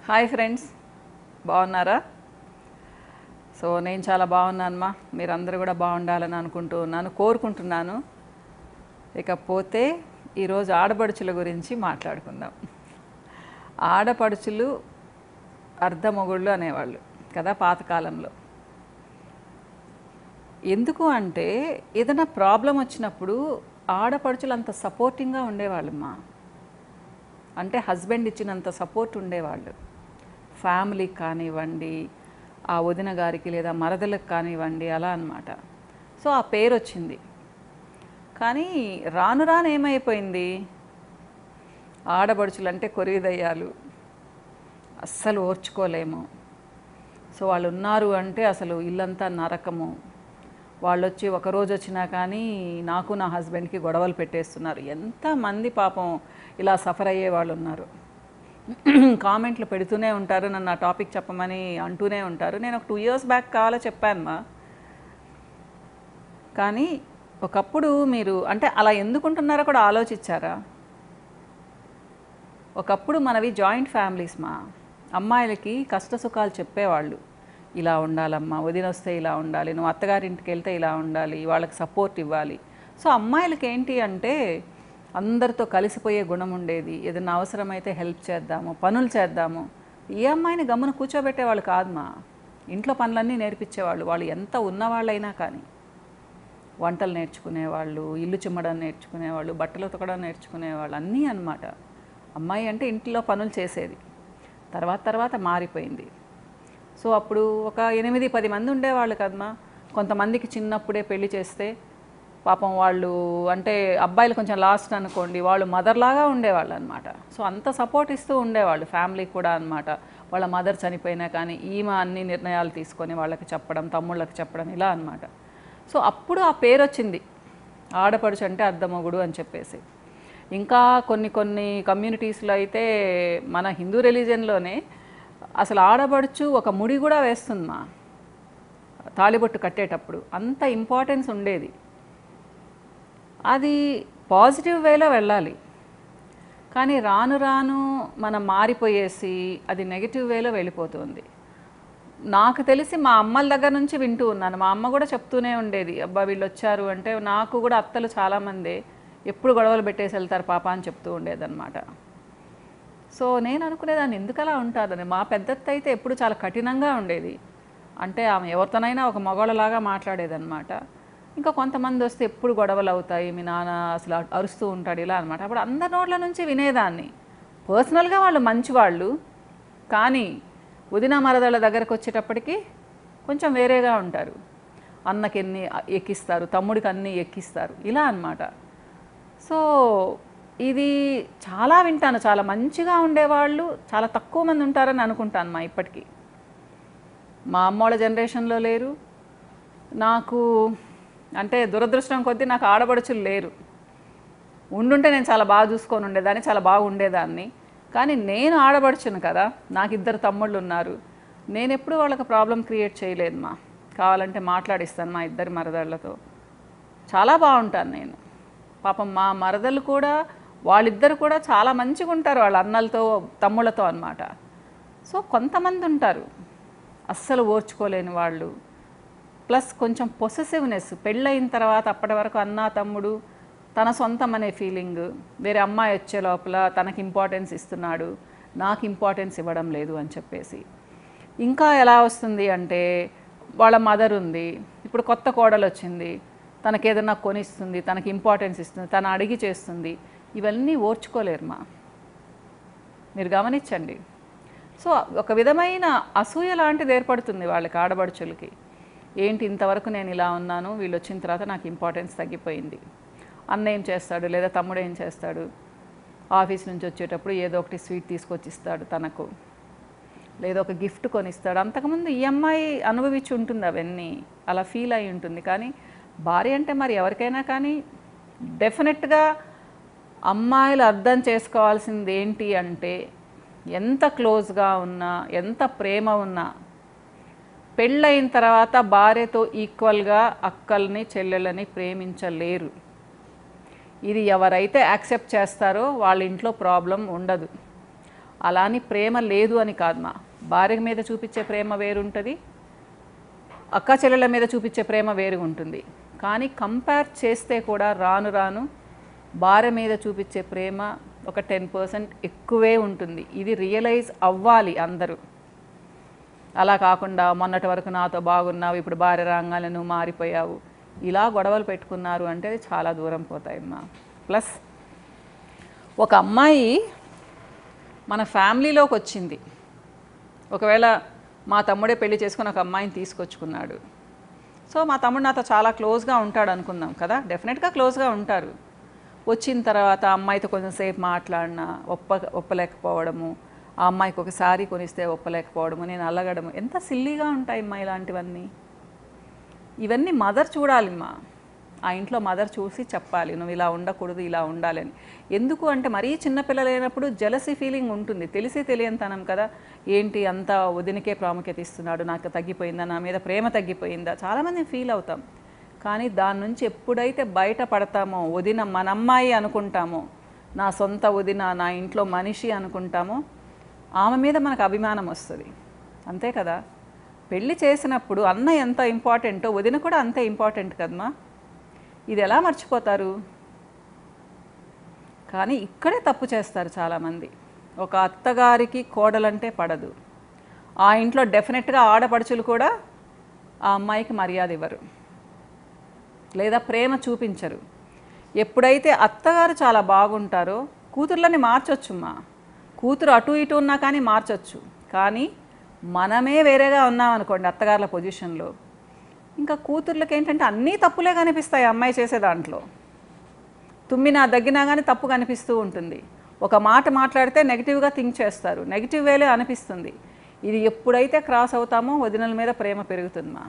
hi friends బాగున్నారా so నేను చాలా బాగున్నానమ్మా మీరందరూ కూడా బాగుండాలని అనుకుంటూ ఉన్నాను కోరుకుంటున్నాను ఇకపోతే ఈరోజు ఆడపడుచుల గురించి మాట్లాడుకుందాం ఆడపడుచులు అర్ధమొగుళ్ళు అనేవాళ్ళు కదా పాతకాలంలో ఎందుకు అంటే ఏదైనా ప్రాబ్లం వచ్చినప్పుడు ఆడపడుచులు అంత సపోర్టింగ్గా ఉండేవాళ్ళమ్మా అంటే హస్బెండ్ ఇచ్చినంత సపోర్ట్ ఉండేవాళ్ళు ఫ్యామిలీకి కానివ్వండి ఆ వదిన గారికి లేదా మరదలకు కానివ్వండి అలా అన్నమాట సో ఆ పేరు వచ్చింది కానీ రాను రాను ఏమైపోయింది ఆడబడుచులు అంటే కొరివిదయ్యాలు అస్సలు ఓర్చుకోలేము సో వాళ్ళు ఉన్నారు అంటే అసలు ఇల్లంతా నరకము వాళ్ళు వచ్చి ఒక రోజు వచ్చినా కానీ నాకు నా హస్బెండ్కి గొడవలు పెట్టేస్తున్నారు ఎంతమంది పాపం ఇలా సఫర్ అయ్యే వాళ్ళు ఉన్నారు కామెంట్లు పెడుతూనే ఉంటారు నన్ను ఆ టాపిక్ చెప్పమని అంటూనే ఉంటారు నేను ఒక టూ ఇయర్స్ బ్యాక్ కావాలో చెప్పాను మా కానీ ఒకప్పుడు మీరు అంటే అలా ఎందుకుంటున్నారో కూడా ఆలోచించారా ఒకప్పుడు మనవి జాయింట్ ఫ్యామిలీస్ మా అమ్మాయిలకి కష్ట సుఖాలు చెప్పేవాళ్ళు ఇలా ఉండాలమ్మా వదిన వస్తే ఇలా ఉండాలి నువ్వు అత్తగారింటికి వెళ్తే ఇలా ఉండాలి వాళ్ళకి సపోర్ట్ ఇవ్వాలి సో అమ్మాయిలకి ఏంటి అంటే అందరితో కలిసిపోయే గుణం ఉండేది ఏదైనా అవసరమైతే హెల్ప్ చేద్దాము పనులు చేద్దాము ఏ అమ్మాయిని గమ్మున కూర్చోబెట్టేవాళ్ళు కాదు మా ఇంట్లో పనులన్నీ నేర్పించేవాళ్ళు వాళ్ళు ఎంత ఉన్నవాళ్ళైనా కానీ వంటలు నేర్చుకునేవాళ్ళు ఇల్లు చిమ్మడం నేర్చుకునేవాళ్ళు బట్టలు ఉతకడం నేర్చుకునేవాళ్ళు అన్నీ అన్నమాట అమ్మాయి అంటే ఇంట్లో పనులు చేసేది తర్వాత తర్వాత మారిపోయింది సో అప్పుడు ఒక ఎనిమిది పది మంది ఉండేవాళ్ళు కదమ్మా కొంతమందికి చిన్నప్పుడే పెళ్లి చేస్తే పాపం వాళ్ళు అంటే అబ్బాయిలు కొంచెం లాస్ట్ అనుకోండి వాళ్ళు మదర్ లాగా ఉండేవాళ్ళు అనమాట సో అంత సపోర్ట్ ఇస్తూ ఉండేవాళ్ళు ఫ్యామిలీకి కూడా అనమాట వాళ్ళ మదర్ చనిపోయినా కానీ ఈమె అన్ని నిర్ణయాలు తీసుకొని వాళ్ళకి చెప్పడం తమ్ముళ్ళకి చెప్పడం ఇలా అనమాట సో అప్పుడు ఆ పేరు వచ్చింది ఆడపడుచు అంటే అర్ధమొగుడు అని చెప్పేసి ఇంకా కొన్ని కొన్ని కమ్యూనిటీస్లో అయితే మన హిందూ రిలీజన్లోనే అసలు ఆడపడుచు ఒక ముడి కూడా వేస్తుంది మా తాలిబొట్టు కట్టేటప్పుడు అంత ఇంపార్టెన్స్ ఉండేది అది పాజిటివ్ వేలో వెళ్ళాలి కానీ రాను రాను మనం మారిపోయేసి అది నెగిటివ్ వేలో వెళ్ళిపోతుంది నాకు తెలిసి మా అమ్మల దగ్గర నుంచి వింటూ ఉన్నాను మా అమ్మ కూడా చెప్తూనే ఉండేది అబ్బా వీళ్ళు వచ్చారు అంటే నాకు కూడా అత్తలు చాలామంది ఎప్పుడు గొడవలు పెట్టేసి వెళ్తారు పాప అని చెప్తూ ఉండేదన్నమాట సో నేను అనుకునేదాన్ని ఎందుకు అలా ఉంటుందని మా పెద్దత్త అయితే ఎప్పుడు చాలా కఠినంగా ఉండేది అంటే ఆమె ఎవరితోనైనా ఒక మగవాళ్ళలాగా మాట్లాడేదన్నమాట ఇంకా కొంతమంది వస్తే ఎప్పుడు గొడవలు అవుతాయి మీ నాన్న అసలు అరుస్తూ ఉంటాడు ఇలా అనమాట అప్పుడు అందరి నోట్ల నుంచి వినేదాన్ని పర్సనల్గా వాళ్ళు మంచివాళ్ళు కానీ ఉదిన మరదళ్ళ దగ్గరకు వచ్చేటప్పటికి కొంచెం వేరేగా ఉంటారు అన్నకి ఎన్ని ఎక్కిస్తారు తమ్ముడికి అన్ని ఎక్కిస్తారు ఇలా అన్నమాట సో ఇది చాలా వింటాను చాలా మంచిగా ఉండేవాళ్ళు చాలా తక్కువ మంది ఉంటారని అనుకుంటాను మా ఇప్పటికీ మా అమ్మోళ్ళ జనరేషన్లో లేరు నాకు అంటే దురదృష్టం కొద్దీ నాకు ఆడపడుచులు లేరు ఉండుంటే నేను చాలా బాగా చూసుకొని ఉండేదాన్ని చాలా బాగా ఉండేదాన్ని కానీ నేను ఆడపడుచును కదా నాకు ఇద్దరు తమ్ముళ్ళు ఉన్నారు నేను ఎప్పుడు వాళ్ళకి ప్రాబ్లం క్రియేట్ చేయలేదు మా కావాలంటే మాట్లాడిస్తాను మా ఇద్దరి మరదళ్ళతో చాలా బాగుంటాను నేను పాపం మా మరదలు కూడా వాళ్ళిద్దరు కూడా చాలా మంచిగా ఉంటారు వాళ్ళ అన్నలతో తమ్ముళ్ళతో అన్నమాట సో కొంతమంది ఉంటారు అస్సలు ఓర్చుకోలేని వాళ్ళు ప్లస్ కొంచెం పొసెసివ్నెస్ పెళ్ళయిన తర్వాత అప్పటి వరకు అన్న తమ్ముడు తన సొంతం అనే ఫీలింగ్ వేరే అమ్మాయి వచ్చే లోపల తనకి ఇంపార్టెన్స్ ఇస్తున్నాడు నాకు ఇంపార్టెన్స్ ఇవ్వడం లేదు అని చెప్పేసి ఇంకా ఎలా వస్తుంది అంటే వాళ్ళ మదర్ ఉంది ఇప్పుడు కొత్త కోడలు వచ్చింది తనకి ఏదైనా కొనిస్తుంది తనకి ఇంపార్టెన్స్ ఇస్తుంది తను అడిగి చేస్తుంది ఇవన్నీ ఓర్చుకోలేరు మా మీరు గమనించండి సో ఒక విధమైన అసూయ లాంటిది ఏర్పడుతుంది వాళ్ళకి ఆడబడుచులకి ఏంటి ఇంతవరకు నేను ఇలా ఉన్నాను వీళ్ళు వచ్చిన తర్వాత నాకు ఇంపార్టెన్స్ తగ్గిపోయింది అన్న ఏం చేస్తాడు లేదా తమ్ముడు ఏం చేస్తాడు ఆఫీస్ నుంచి వచ్చేటప్పుడు ఏదో ఒకటి స్వీట్ తీసుకొచ్చి ఇస్తాడు తనకు లేదా ఒక గిఫ్ట్ కొనిస్తాడు అంతకుముందు ఈ అమ్మాయి అనుభవించి ఉంటుంది అవన్నీ అలా ఫీల్ అయి ఉంటుంది కానీ భార్య అంటే మరి ఎవరికైనా కానీ డెఫినెట్గా అమ్మాయిలు అర్థం చేసుకోవాల్సింది ఏంటి అంటే ఎంత క్లోజ్గా ఉన్నా ఎంత ప్రేమ ఉన్నా పెళ్ళయిన తర్వాత భార్యతో ఈక్వల్గా అక్కల్ని చెల్లెళ్ళని ప్రేమించలేరు ఇది ఎవరైతే యాక్సెప్ట్ చేస్తారో వాళ్ళ ఇంట్లో ప్రాబ్లం ఉండదు అలా అని ప్రేమ లేదు అని కాదు మా భార్య మీద చూపించే ప్రేమ వేరుంటుంది అక్క చెల్లెల మీద చూపించే ప్రేమ వేరుగా ఉంటుంది కానీ కంపేర్ చేస్తే కూడా రాను రాను భార్య మీద చూపించే ప్రేమ ఒక టెన్ పర్సెంట్ ఎక్కువే ఉంటుంది ఇది రియలైజ్ అవ్వాలి అందరూ అలా కాకుండా మొన్నటి వరకు నాతో బాగున్నావు ఇప్పుడు భార్య రాగానే నువ్వు మారిపోయావు ఇలా గొడవలు పెట్టుకున్నారు అంటే అది చాలా దూరం పోతాయమ్మా ప్లస్ ఒక అమ్మాయి మన ఫ్యామిలీలోకి వచ్చింది ఒకవేళ మా తమ్ముడే పెళ్లి చేసుకుని ఒక అమ్మాయిని తీసుకొచ్చుకున్నాడు సో మా తమ్ముడు నాతో చాలా క్లోజ్గా ఉంటాడు అనుకుందాం కదా డెఫినెట్గా క్లోజ్గా ఉంటారు వచ్చిన తర్వాత ఆ అమ్మాయితో కొంచెం సేపు మాట్లాడినా ఒప్ప ఒప్పలేకపోవడము ఆ అమ్మాయికి ఒక శారీ కొనిస్తే ఒప్పలేకపోవడము నేను అలగడము ఎంత సిల్లీగా ఉంటాయి అమ్మా ఇలాంటివన్నీ ఇవన్నీ మదర్ చూడాలిమ్మా ఆ ఇంట్లో మదర్ చూసి చెప్పాలి నువ్వు ఇలా ఉండకూడదు ఇలా ఉండాలని ఎందుకు అంటే మరీ చిన్నపిల్లలు అయినప్పుడు జలసీ ఫీలింగ్ ఉంటుంది తెలిసి తెలియనితనం కదా ఏంటి అంతా వదినకే ప్రాముఖ్యత ఇస్తున్నాడు నాకు తగ్గిపోయిందా నా మీద ప్రేమ తగ్గిపోయిందా చాలామంది ఫీల్ అవుతాం కానీ దాని నుంచి ఎప్పుడైతే బయట పడతామో వదిన మన అమ్మాయి అనుకుంటామో నా సొంత వదిన నా ఇంట్లో మనిషి అనుకుంటామో ఆమె మీద మనకు అభిమానం వస్తుంది అంతే కదా పెళ్లి చేసినప్పుడు అన్న ఎంత ఇంపార్టెంటో వదిన కూడా అంతే ఇంపార్టెంట్ కదమ్మా ఇది ఎలా మర్చిపోతారు కానీ ఇక్కడే తప్పు చేస్తారు చాలామంది ఒక అత్తగారికి కోడలంటే పడదు ఆ ఇంట్లో డెఫినెట్గా ఆడపడుచులు కూడా ఆ అమ్మాయికి మర్యాద ఇవ్వరు లేదా ప్రేమ చూపించరు ఎప్పుడైతే అత్తగారు చాలా బాగుంటారో కూతుర్లని మార్చొచ్చుమ్మా కూతురు అటు ఇటు ఉన్నా కానీ మార్చొచ్చు కానీ మనమే వేరేగా ఉన్నాం అనుకోండి అత్తగారుల పొజిషన్లో ఇంకా కూతుర్లకి ఏంటంటే అన్నీ తప్పులే కనిపిస్తాయి అమ్మాయి చేసే దాంట్లో తుమ్మినా దగ్గినా కానీ తప్పు కనిపిస్తూ ఉంటుంది ఒక మాట మాట్లాడితే నెగిటివ్గా థింక్ చేస్తారు నెగిటివ్ వేలే అనిపిస్తుంది ఇది ఎప్పుడైతే క్రాస్ అవుతామో వదినల మీద ప్రేమ పెరుగుతుందమ్మా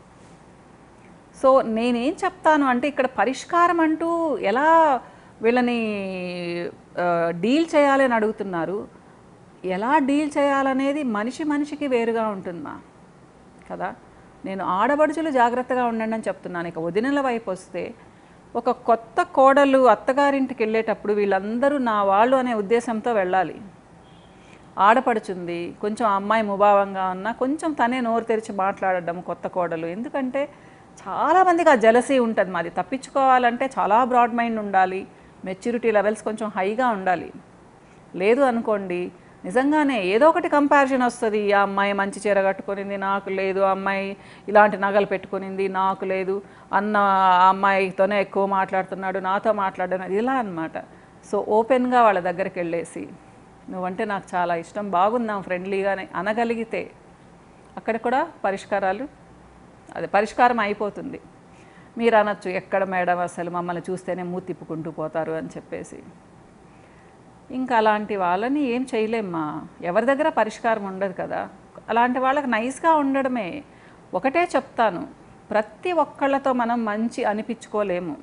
సో నేనేం చెప్తాను అంటే ఇక్కడ పరిష్కారం అంటూ ఎలా వీళ్ళని ఆ, డీల్ చేయాలి అని అడుగుతున్నారు ఎలా డీల్ చేయాలనేది మనిషి మనిషికి వేరుగా ఉంటుందమ్మా కదా నేను ఆడబడుచులు జాగ్రత్తగా ఉండండి అని చెప్తున్నాను ఇక వదినల వైపు వస్తే ఒక కొత్త కోడలు అత్తగారింటికి వెళ్ళేటప్పుడు వీళ్ళందరూ నా వాళ్ళు అనే ఉద్దేశంతో వెళ్ళాలి ఆడపడుచుంది కొంచెం ఆ అమ్మాయి ముభావంగా ఉన్నా కొంచెం తనే నోరు తెరిచి మాట్లాడడం కొత్త కోడలు ఎందుకంటే చాలామందికి ఆ జలసీ ఉంటుంది మాది తప్పించుకోవాలంటే చాలా బ్రాడ్ మైండ్ ఉండాలి మెచ్యూరిటీ లెవెల్స్ కొంచెం హైగా ఉండాలి లేదు అనుకోండి నిజంగానే ఏదో ఒకటి కంపారిజన్ వస్తుంది ఆ అమ్మాయి మంచి చీర కట్టుకునింది నాకు లేదు ఆ అమ్మాయి ఇలాంటి నగలు పెట్టుకునింది నాకు లేదు అన్న ఆ అమ్మాయితోనే ఎక్కువ మాట్లాడుతున్నాడు నాతో మాట్లాడడం ఇలా అన్నమాట సో ఓపెన్గా వాళ్ళ దగ్గరికి వెళ్ళేసి నువ్వంటే నాకు చాలా ఇష్టం బాగున్నాం ఫ్రెండ్లీగానే అనగలిగితే అక్కడ కూడా పరిష్కారాలు అది పరిష్కారం అయిపోతుంది మీరు అనొచ్చు ఎక్కడ మేడం అసలు మమ్మల్ని చూస్తేనే మూతి తిప్పుకుంటూ పోతారు అని చెప్పేసి ఇంకా అలాంటి వాళ్ళని ఏం చేయలేమ్మా ఎవరి దగ్గర పరిష్కారం ఉండదు కదా అలాంటి వాళ్ళకి నైస్గా ఉండడమే ఒకటే చెప్తాను ప్రతి ఒక్కళ్ళతో మనం మంచి అనిపించుకోలేము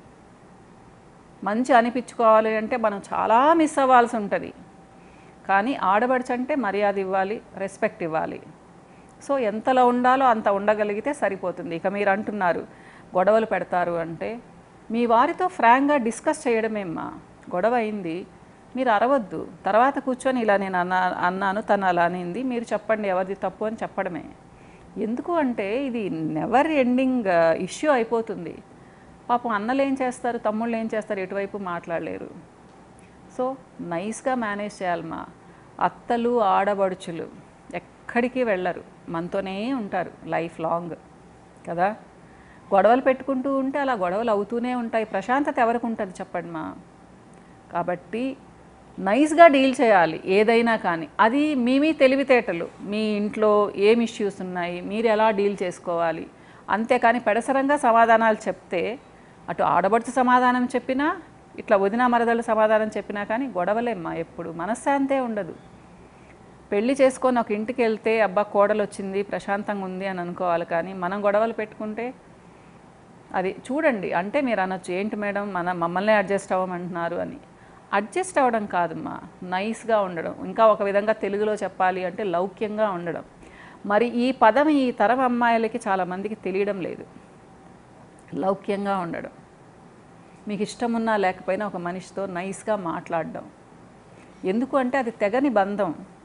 మంచి అనిపించుకోవాలి అంటే మనం చాలా మిస్ అవ్వాల్సి ఉంటుంది కానీ ఆడబడుచు అంటే మర్యాద ఇవ్వాలి రెస్పెక్ట్ ఇవ్వాలి సో ఎంతలో ఉండాలో అంత ఉండగలిగితే సరిపోతుంది ఇక మీరు అంటున్నారు గొడవలు పెడతారు అంటే మీ వారితో ఫ్రాంక్గా డిస్కస్ చేయడమేమ్మా గొడవ అయింది మీరు అరవద్దు తర్వాత కూర్చొని ఇలా నేను అన్నా అన్నాను తను అలా అనింది మీరు చెప్పండి ఎవరిది తప్పు అని చెప్పడమే ఎందుకు అంటే ఇది నెవర్ ఎండింగ్ ఇష్యూ అయిపోతుంది పాపం అన్నలు ఏం చేస్తారు తమ్ముళ్ళు ఏం చేస్తారు ఎటువైపు మాట్లాడలేరు సో నైస్గా మేనేజ్ చేయాలమ్మా అత్తలు ఆడబడుచులు ఎక్కడికి వెళ్ళరు మనతోనే ఉంటారు లైఫ్ లాంగ్ కదా గొడవలు పెట్టుకుంటూ ఉంటే అలా గొడవలు అవుతూనే ఉంటాయి ప్రశాంతత ఎవరికి ఉంటుంది చెప్పండి మా కాబట్టి నైస్గా డీల్ చేయాలి ఏదైనా కానీ అది మీ మీ తెలివితేటలు మీ ఇంట్లో ఏం ఇష్యూస్ ఉన్నాయి మీరు ఎలా డీల్ చేసుకోవాలి అంతేకాని పెడసరంగా సమాధానాలు చెప్తే అటు ఆడబడుచు సమాధానం చెప్పినా ఇట్లా వదిన మరదలు సమాధానం చెప్పినా కానీ గొడవలేమ్మా ఎప్పుడు మనశ్శాంతే ఉండదు పెళ్లి చేసుకొని ఒక ఇంటికి వెళ్తే అబ్బా కోడలు వచ్చింది ప్రశాంతంగా ఉంది అని అనుకోవాలి కానీ మనం గొడవలు పెట్టుకుంటే అది చూడండి అంటే మీరు అనొచ్చు ఏంటి మేడం మన మమ్మల్ని అడ్జస్ట్ అవ్వమంటున్నారు అని అడ్జస్ట్ అవ్వడం కాదమ్మా నైస్గా ఉండడం ఇంకా ఒక విధంగా తెలుగులో చెప్పాలి అంటే లౌక్యంగా ఉండడం మరి ఈ పదం ఈ తరం అమ్మాయిలకి చాలామందికి తెలియడం లేదు లౌక్యంగా ఉండడం మీకు ఇష్టం ఉన్నా లేకపోయినా ఒక మనిషితో నైస్గా మాట్లాడడం ఎందుకు అంటే అది తెగని బంధం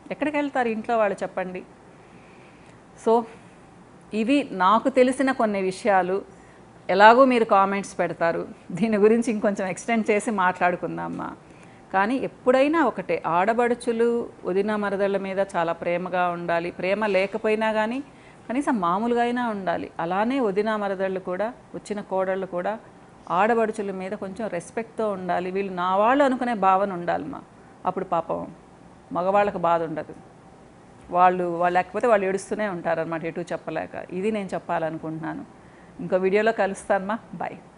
ఎక్కడికి వెళ్తారు ఇంట్లో వాళ్ళు చెప్పండి సో ఇవి నాకు తెలిసిన కొన్ని విషయాలు ఎలాగో మీరు కామెంట్స్ పెడతారు దీని గురించి ఇంకొంచెం ఎక్స్టెండ్ చేసి మాట్లాడుకుందామా కానీ ఎప్పుడైనా ఒకటే ఆడబడుచులు వదిన మరదళ్ళ మీద చాలా ప్రేమగా ఉండాలి ప్రేమ లేకపోయినా కానీ కనీసం మామూలుగా అయినా ఉండాలి అలానే వదిన మరదళ్ళు కూడా వచ్చిన కోడళ్ళు కూడా ఆడబడుచుల మీద కొంచెం రెస్పెక్ట్తో ఉండాలి వీళ్ళు నా వాళ్ళు అనుకునే భావన ఉండాలి మా అప్పుడు పాపం మగవాళ్ళకు బాధ ఉండదు వాళ్ళు వాళ్ళు లేకపోతే వాళ్ళు ఏడుస్తూనే ఉంటారన్నమాట ఎటు చెప్పలేక ఇది నేను చెప్పాలనుకుంటున్నాను ఇంకో వీడియోలో కలుస్తానమ్మా బాయ్